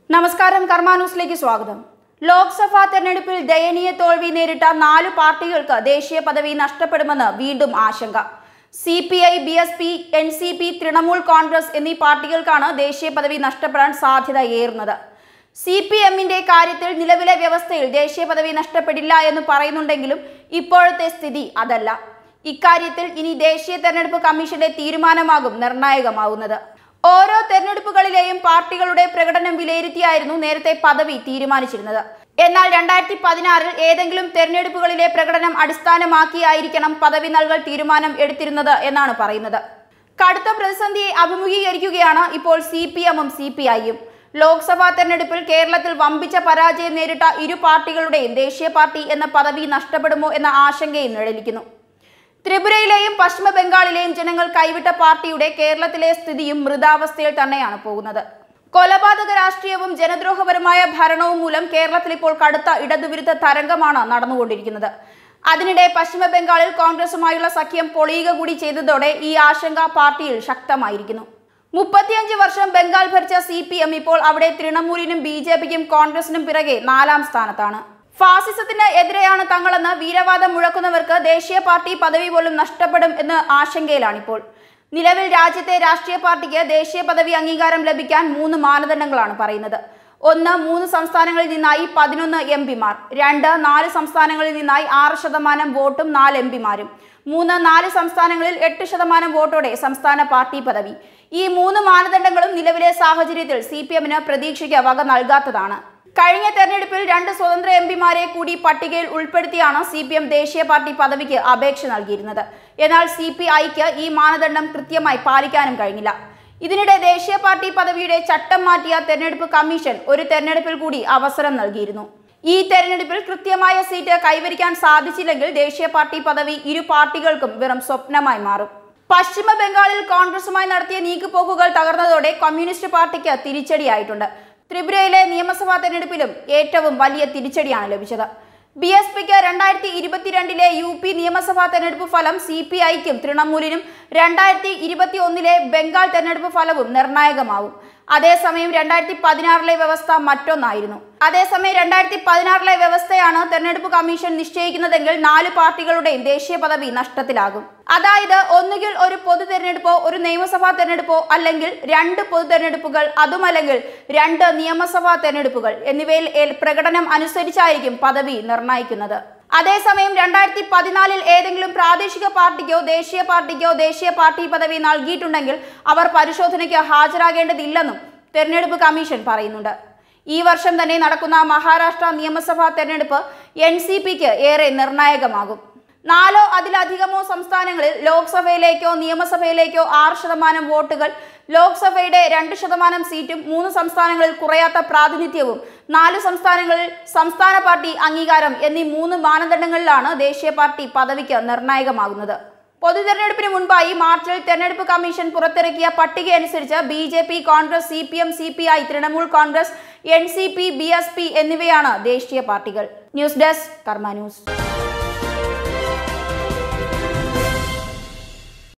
നമസ്കാരം കർമ്മ ന്യൂസിലേക്ക് സ്വാഗതം ലോക്സഭാ തെരഞ്ഞെടുപ്പിൽ ദയനീയ തോൽവി നേരിട്ട നാല് പാർട്ടികൾക്ക് ദേശീയ പദവി നഷ്ടപ്പെടുമെന്ന് വീണ്ടും ആശങ്ക C P I B S P N C P Trinamool Congress എന്നീ പാർട്ടികൾക്കാണ് ദേശീയ പദവി നഷ്ടപ്പെടാൻ സാധ്യത ഏറുന്നത് സി പി എമ്മിന്റെ കാര്യത്തിൽ നിലവിലെ വ്യവസ്ഥയിൽ ദേശീയ പദവി നഷ്ടപ്പെടില്ല എന്ന് പറയുന്നുണ്ടെങ്കിലും ഇപ്പോഴത്തെ സ്ഥിതി അതല്ല ഇക്കാര്യത്തിൽ ഇനി ദേശീയ തെരഞ്ഞെടുപ്പ് കമ്മീഷന്റെ തീരുമാനമാകും നിർണായകമാവുന്നത് ഓരോ തെരഞ്ഞെടുപ്പുകളിലെയും പാർട്ടികളുടെ പ്രകടനം വിലയിരുത്തിയായിരുന്നു നേരത്തെ പദവി തീരുമാനിച്ചിരുന്നത് എന്നാൽ രണ്ടായിരത്തി പതിനാറിൽ ഏതെങ്കിലും തെരഞ്ഞെടുപ്പുകളിലെ പ്രകടനം അടിസ്ഥാനമാക്കിയായിരിക്കണം പദവി നൽകൽ തീരുമാനം എടുത്തിരുന്നത് എന്നാണ് പറയുന്നത് കടുത്ത പ്രതിസന്ധിയെ അഭിമുഖീകരിക്കുകയാണ് ഇപ്പോൾ സി പി എമ്മും സി പി ഐയും ലോക്സഭാ തെരഞ്ഞെടുപ്പിൽ കേരളത്തിൽ വമ്പിച്ച പരാജയം നേരിട്ട ഇരു പാർട്ടികളുടെയും ദേശീയ പാർട്ടി എന്ന പദവി നഷ്ടപ്പെടുമോ എന്ന ആശങ്കയും നിഴലിക്കുന്നു ത്രിപുരയിലെയും പശ്ചിമ ബംഗാളിലെയും ജനങ്ങൾ കൈവിട്ട പാർട്ടിയുടെ കേരളത്തിലെ സ്ഥിതിയും മൃതാവസ്ഥയിൽ തന്നെയാണ് പോകുന്നത് കൊലപാതക രാഷ്ട്രീയവും ജനദ്രോഹപരമായ ഭരണവും മൂലം കേരളത്തിൽ ഇപ്പോൾ കടുത്ത ഇടതുവിരുദ്ധ തരംഗമാണ് നടന്നുകൊണ്ടിരിക്കുന്നത് അതിനിടെ പശ്ചിമ ബംഗാളിൽ കോൺഗ്രസുമായുള്ള സഖ്യം പൊളിയുക കൂടി ചെയ്തതോടെ ഈ ആശങ്ക പാർട്ടിയിൽ ശക്തമായിരിക്കുന്നു മുപ്പത്തിയഞ്ച് വർഷം ബംഗാൾ ഭരിച്ച സി പി എം ഇപ്പോൾ അവിടെ തൃണമൂലിനും ബി ജെ പിക്കും കോൺഗ്രസിനും പിറകെ നാലാം സ്ഥാനത്താണ് ഫാസിസത്തിന് എതിരെയാണ് തങ്ങളെന്ന് വീരവാദം മുഴക്കുന്നവർക്ക് ദേശീയ പാർട്ടി പദവി പോലും നഷ്ടപ്പെടും എന്ന് ആശങ്കയിലാണിപ്പോൾ നിലവിൽ രാജ്യത്തെ രാഷ്ട്രീയ പാർട്ടിക്ക് ദേശീയ പദവി അംഗീകാരം ലഭിക്കാൻ മൂന്ന് മാനദണ്ഡങ്ങളാണ് പറയുന്നത് ഒന്ന് മൂന്ന് സംസ്ഥാനങ്ങളിൽ നിന്നായി പതിനൊന്ന് എം പിമാർ രണ്ട് നാല് സംസ്ഥാനങ്ങളിൽ നിന്നായി ആറ് ശതമാനം വോട്ടും നാല് എം പിമാരും മൂന്ന് നാല് സംസ്ഥാനങ്ങളിൽ എട്ട് ശതമാനം വോട്ടോടെ സംസ്ഥാന പാർട്ടി പദവി ഈ മൂന്ന് മാനദണ്ഡങ്ങളും നിലവിലെ സാഹചര്യത്തിൽ സി പി എമ്മിന് പ്രതീക്ഷയ്ക്ക് വക നൽകാത്തതാണ് കഴിഞ്ഞ തെരഞ്ഞെടുപ്പിൽ രണ്ട് സ്വതന്ത്ര എം പിമാരെ കൂടി പട്ടികയിൽ ഉൾപ്പെടുത്തിയാണ് സി പി എം ദേശീയ പാർട്ടി പദവിക്ക് അപേക്ഷ നൽകിയിരുന്നത് എന്നാൽ സി പി ഐക്ക് ഈ മാനദണ്ഡം കൃത്യമായി പാലിക്കാനും കഴിഞ്ഞില്ല ഇതിനിടെ ദേശീയ പാർട്ടി പദവിയുടെ ചട്ടം മാറ്റിയ തെരഞ്ഞെടുപ്പ് കമ്മീഷൻ ഒരു തെരഞ്ഞെടുപ്പിൽ കൂടി അവസരം നൽകിയിരുന്നു ഈ തെരഞ്ഞെടുപ്പിൽ കൃത്യമായ സീറ്റ് കൈവരിക്കാൻ സാധിച്ചില്ലെങ്കിൽ ദേശീയ പാർട്ടി പദവി ഇരു പാർട്ടികൾക്കും വെറും സ്വപ്നമായി മാറും പശ്ചിമ ബംഗാളിൽ കോൺഗ്രസുമായി നടത്തിയ നീക്കുപോക്കുകൾ തകർന്നതോടെ കമ്മ്യൂണിസ്റ്റ് പാർട്ടിക്ക് തിരിച്ചടിയായിട്ടുണ്ട് ത്രിപുരയിലെ നിയമസഭാ തെരഞ്ഞെടുപ്പിലും ഏറ്റവും വലിയ തിരിച്ചടിയാണ് ലഭിച്ചത് ബി എസ് പിക്ക് രണ്ടായിരത്തി ഇരുപത്തിരണ്ടിലെ യു പി നിയമസഭാ തെരഞ്ഞെടുപ്പ് ഫലം സി പി ഐക്കും തൃണമൂലിനും രണ്ടായിരത്തി ഇരുപത്തി ഒന്നിലെ ബംഗാൾ തെരഞ്ഞെടുപ്പ് ഫലവും നിർണായകമാവും അതേസമയം രണ്ടായിരത്തി പതിനാറിലെ വ്യവസ്ഥ മറ്റൊന്നായിരുന്നു അതേസമയം രണ്ടായിരത്തി പതിനാറിലെ വ്യവസ്ഥയാണ് തെരഞ്ഞെടുപ്പ് കമ്മീഷൻ നിശ്ചയിക്കുന്നതെങ്കിൽ നാല് പാർട്ടികളുടെയും ദേശീയ പദവി നഷ്ടത്തിലാകും അതായത് ഒന്നുകിൽ ഒരു പൊതു തെരഞ്ഞെടുപ്പോ ഒരു നിയമസഭാ തെരഞ്ഞെടുപ്പോ അല്ലെങ്കിൽ രണ്ട് പൊതു തെരഞ്ഞെടുപ്പുകൾ അതുമല്ലെങ്കിൽ രണ്ട് നിയമസഭാ തെരഞ്ഞെടുപ്പുകൾ എന്നിവയിൽ ഏൽ- പ്രകടനം അനുസരിച്ചായിരിക്കും പദവി നിർണ്ണയിക്കുന്നത് അതേസമയം രണ്ടായിരത്തി പതിനാലിൽ ഏതെങ്കിലും പ്രാദേശിക പാർട്ടിക്കോ ദേശീയ പാർട്ടിക്കോ ദേശീയ പാർട്ടി പദവി നൽകിയിട്ടുണ്ടെങ്കിൽ അവർ പരിശോധനയ്ക്ക് ഹാജരാകേണ്ടതില്ലെന്നും തെരഞ്ഞെടുപ്പ് കമ്മീഷൻ പറയുന്നുണ്ട് ഈ വർഷം തന്നെ നടക്കുന്ന മഹാരാഷ്ട്ര നിയമസഭാ തെരഞ്ഞെടുപ്പ് എൻ സി പിക്ക് ഏറെ നിർണായകമാകും നാലോ അതിലധികമോ സംസ്ഥാനങ്ങളിൽ ലോക്സഭയിലേക്കോ നിയമസഭയിലേക്കോ ആറ് ശതമാനം വോട്ടുകൾ ലോക്സഭയുടെ രണ്ട് ശതമാനം സീറ്റും മൂന്ന് സംസ്ഥാനങ്ങളിൽ കുറയാത്ത പ്രാതിനിധ്യവും നാല് സംസ്ഥാനങ്ങളിൽ സംസ്ഥാന പാർട്ടി അംഗീകാരം എന്നീ മൂന്ന് മാനദണ്ഡങ്ങളിലാണ് ദേശീയ പാർട്ടി പദവിക്ക് നിർണായകമാകുന്നത് പൊതു തെരഞ്ഞെടുപ്പിന് മുൻപായി മാർച്ചിൽ തെരഞ്ഞെടുപ്പ് കമ്മീഷൻ പുറത്തിറക്കിയ പട്ടിക അനുസരിച്ച് B J P Congress C P M C P I Trinamool Congress N C P B S P എന്നിവയാണ് ദേശീയ പാർട്ടികൾ ന്യൂസ് ഡെസ്ക് കർമ്മ ന്യൂസ്